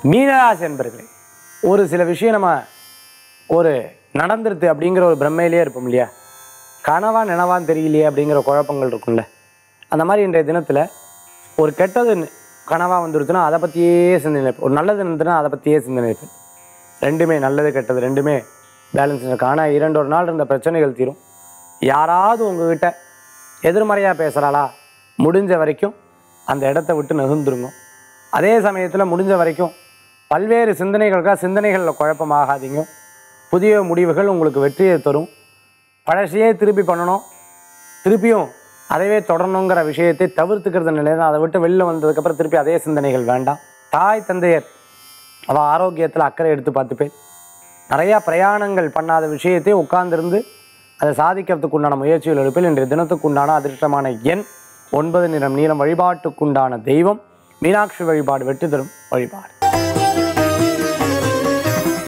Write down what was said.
மீனராசி என்பர்களே ஒரு சில விஷயம் நம்ம ஒரு நடந்துருது அப்படிங்கிற ஒரு பிரம்மையிலே இருப்போம் இல்லையா கனவா நினவான்னு தெரியலையே அப்படிங்கிற குழப்பங்கள் இருக்கும்ல அந்த மாதிரி இன்றைய தினத்தில் ஒரு கெட்டது கனவா வந்துருச்சுன்னா அதை பற்றியே சிந்தனை இருப்பேன். ஒரு நல்லது இருந்ததுன்னா அதை பற்றியே சிந்தனை இருப்பேன் ரெண்டுமே நல்லது கெட்டது ரெண்டுமே பேலன்ஸ் இருக்கு ஆனால் இரண்டு ஒரு நாள் இருந்த பிரச்சனைகள் தீரும் யாராவது உங்ககிட்ட எதிர்மறையாக பேசுகிறாளா முடிஞ்ச வரைக்கும் அந்த இடத்த விட்டு நகுந்துருங்க அதே சமயத்தில் முடிஞ்ச வரைக்கும் பல்வேறு சிந்தனைகளுக்காக சிந்தனைகளில் குழப்பமாகாதீங்க புதிய முடிவுகள் உங்களுக்கு வெற்றியை தரும் பழசையே திருப்பி பண்ணணும் திருப்பியும் அதைவே தொடரணுங்கிற விஷயத்தை தவிர்த்துக்கிறது நிலையை அதை விட்டு வெளில வந்ததுக்கப்புறம் திருப்பி அதே சிந்தனைகள் வேண்டாம் தாய் தந்தையர் அவள் ஆரோக்கியத்தில் அக்கறை எடுத்து பார்த்துப்பேன் நிறையா பிரயாணங்கள் பண்ணாத விஷயத்தை உட்கார்ந்திருந்து அதை சாதிக்கிறதுக்கு உண்டான முயற்சிகள் எடுப்பில் இன்றைய தினத்துக்கு உண்டான அதிர்ஷ்டமான எண் ஒன்பது நிறம் நீளம் வழிபாட்டுக்குண்டான தெய்வம் மீனாட்சி வழிபாடு வெற்றி தரும் வழிபாடு